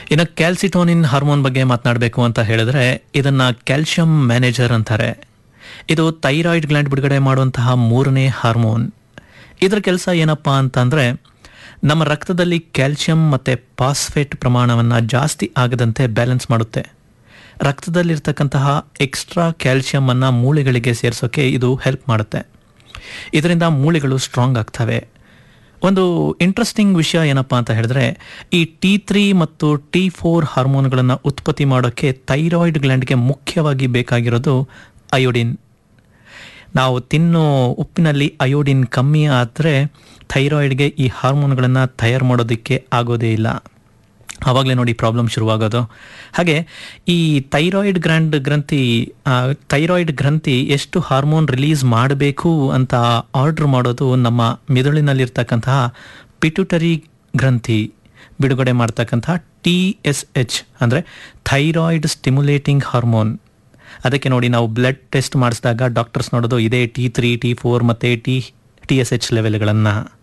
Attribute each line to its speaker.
Speaker 1: ಇನ್ನು ಕ್ಯಾಲ್ಸಿಟೋನಿನ್ ಹಾರ್ಮೋನ್ ಬಗ್ಗೆ ಮಾತನಾಡಬೇಕು ಅಂತ ಹೇಳಿದ್ರೆ ಇದನ್ನ ಕ್ಯಾಲ್ಸಿಯಂ ಮ್ಯಾನೇಜರ್ ಅಂತಾರೆ ಇದು ಥೈರಾಯ್ಡ್ ಗ್ಲ್ಯಾಂಡ್ ಬಿಡುಗಡೆ ಮಾಡುವಂತಹ ಮೂರನೇ ಹಾರ್ಮೋನ್ ಇದರ ಕೆಲಸ ಏನಪ್ಪಾ ಅಂತಂದ್ರೆ ನಮ್ಮ ರಕ್ತದಲ್ಲಿ ಕ್ಯಾಲ್ಸಿಯಂ ಮತ್ತೆ ಫಾಸ್ಫೇಟ್ ಪ್ರಮಾಣವನ್ನು ಜಾಸ್ತಿ ಆಗದಂತೆ ಬ್ಯಾಲೆನ್ಸ್ ಮಾಡುತ್ತೆ ರಕ್ತದಲ್ಲಿರ್ತಕ್ಕಂತಹ ಎಕ್ಸ್ಟ್ರಾ ಕ್ಯಾಲ್ಸಿಯಂ ಅನ್ನ ಮೂಳೆಗಳಿಗೆ ಸೇರಿಸೋಕೆ ಇದು ಹೆಲ್ಪ್ ಮಾಡುತ್ತೆ ಇದರಿಂದ ಮೂಳೆಗಳು ಸ್ಟ್ರಾಂಗ್ ಆಗ್ತವೆ ಒಂದು ಇಂಟ್ರೆಸ್ಟಿಂಗ್ ವಿಷಯ ಏನಪ್ಪಾ ಅಂತ ಹೇಳಿದ್ರೆ ಈ ಟಿ ತ್ರೀ ಮತ್ತು ಟಿ ಫೋರ್ ಹಾರ್ಮೋನ್ಗಳನ್ನು ಉತ್ಪತ್ತಿ ಮಾಡೋಕ್ಕೆ ಥೈರಾಯ್ಡ್ ಗ್ಲ್ಯಾಂಡ್ಗೆ ಮುಖ್ಯವಾಗಿ ಬೇಕಾಗಿರೋದು ಅಯೋಡಿನ್ ನಾವು ತಿನ್ನೋ ಉಪ್ಪಿನಲ್ಲಿ ಅಯೋಡಿನ್ ಕಮ್ಮಿ ಆದರೆ ಥೈರಾಯ್ಡ್ಗೆ ಈ ಹಾರ್ಮೋನ್ಗಳನ್ನು ತಯಾರು ಮಾಡೋದಕ್ಕೆ ಆಗೋದೇ ಇಲ್ಲ ಆವಾಗಲೇ ನೋಡಿ ಪ್ರಾಬ್ಲಮ್ ಶುರುವಾಗೋದು ಹಾಗೆ ಈ ಥೈರಾಯ್ಡ್ ಗ್ರ್ಯಾಂಡ್ ಗ್ರಂಥಿ ಆ, ಥೈರಾಯ್ಡ್ ಗ್ರಂಥಿ ಎಷ್ಟು ಹಾರ್ಮೋನ್ ರಿಲೀಸ್ ಮಾಡಬೇಕು ಅಂತ ಆರ್ಡರ್ ಮಾಡೋದು ನಮ್ಮ ಮೆದುಳಿನಲ್ಲಿರ್ತಕ್ಕಂತಹ ಪಿಟ್ಯುಟರಿ ಗ್ರಂಥಿ ಬಿಡುಗಡೆ ಮಾಡ್ತಕ್ಕಂತಹ ಟಿ ಎಸ್ ಎಚ್ ಅಂದರೆ ಥೈರಾಯ್ಡ್ ಸ್ಟಿಮ್ಯುಲೇಟಿಂಗ್ ಹಾರ್ಮೋನ್ ಅದಕ್ಕೆ ನೋಡಿ ನಾವು ಬ್ಲಡ್ ಟೆಸ್ಟ್ ಮಾಡಿಸಿದಾಗ ಡಾಕ್ಟರ್ಸ್ ನೋಡೋದು ಇದೇ ಟಿ ತ್ರೀ ಟಿ ಫೋರ್ ಮತ್ತು ಟಿ ಟಿ ಎಸ್ ಎಚ್ ಲೆವೆಲ್ಗಳನ್ನು